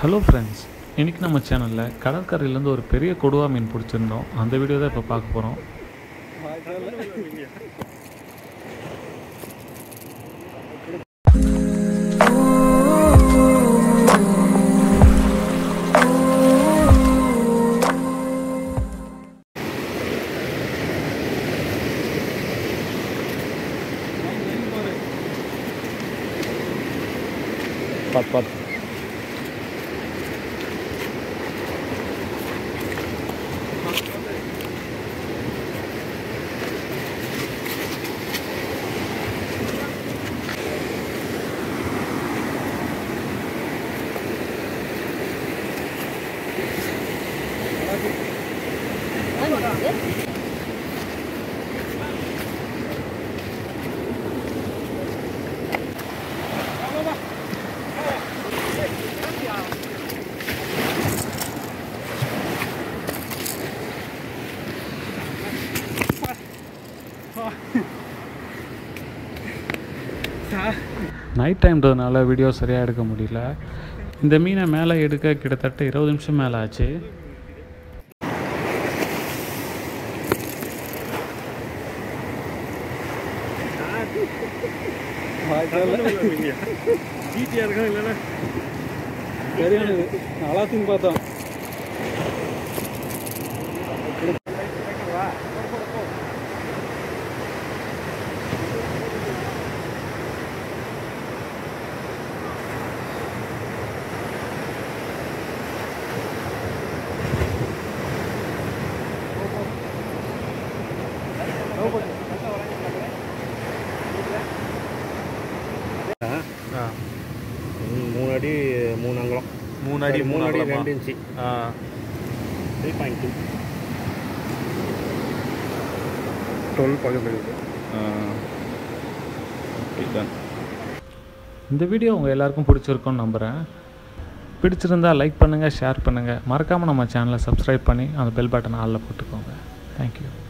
hello friends இன்றைக்கி நம்ம சேனலில் கடற்கரையிலேருந்து ஒரு பெரிய கொடுவா மீன் பிடிச்சிருந்தோம் அந்த வீடியோ தான் இப்போ பார்க்க போகிறோம் பார்த்து பார்த்து நைட் டைம்ன்றதுனால வீடியோ சரியாக எடுக்க முடியல இந்த மீனை மேலே எடுக்க கிட்டத்தட்ட இருபது நிமிஷம் மேலே ஆச்சு ஈட்டியாக இருக்கும் இல்லைன்னா சரியானது நல்லாத்தையும் பார்த்தோம் மூணு அடி மூணு அங்குலம் மூணு அடி மூணு மூணு அடி அடி ரெண்டு inch three point two twelve பக்கத்தில் இருக்குது இந்த வீடியோ உங்கள் எல்லாருக்கும் பிடிச்சிருக்கும்னு நம்புகிறேன் பிடிச்சிருந்தா லைக் பண்ணுங்கள் ஷேர் பண்ணுங்கள் மறக்காமல் நம்ம சேனலை சப்ஸ்கிரைப் பண்ணி அந்த பெல் பட்டனை ஆளில் போட்டுக்கோங்க தேங்க்யூ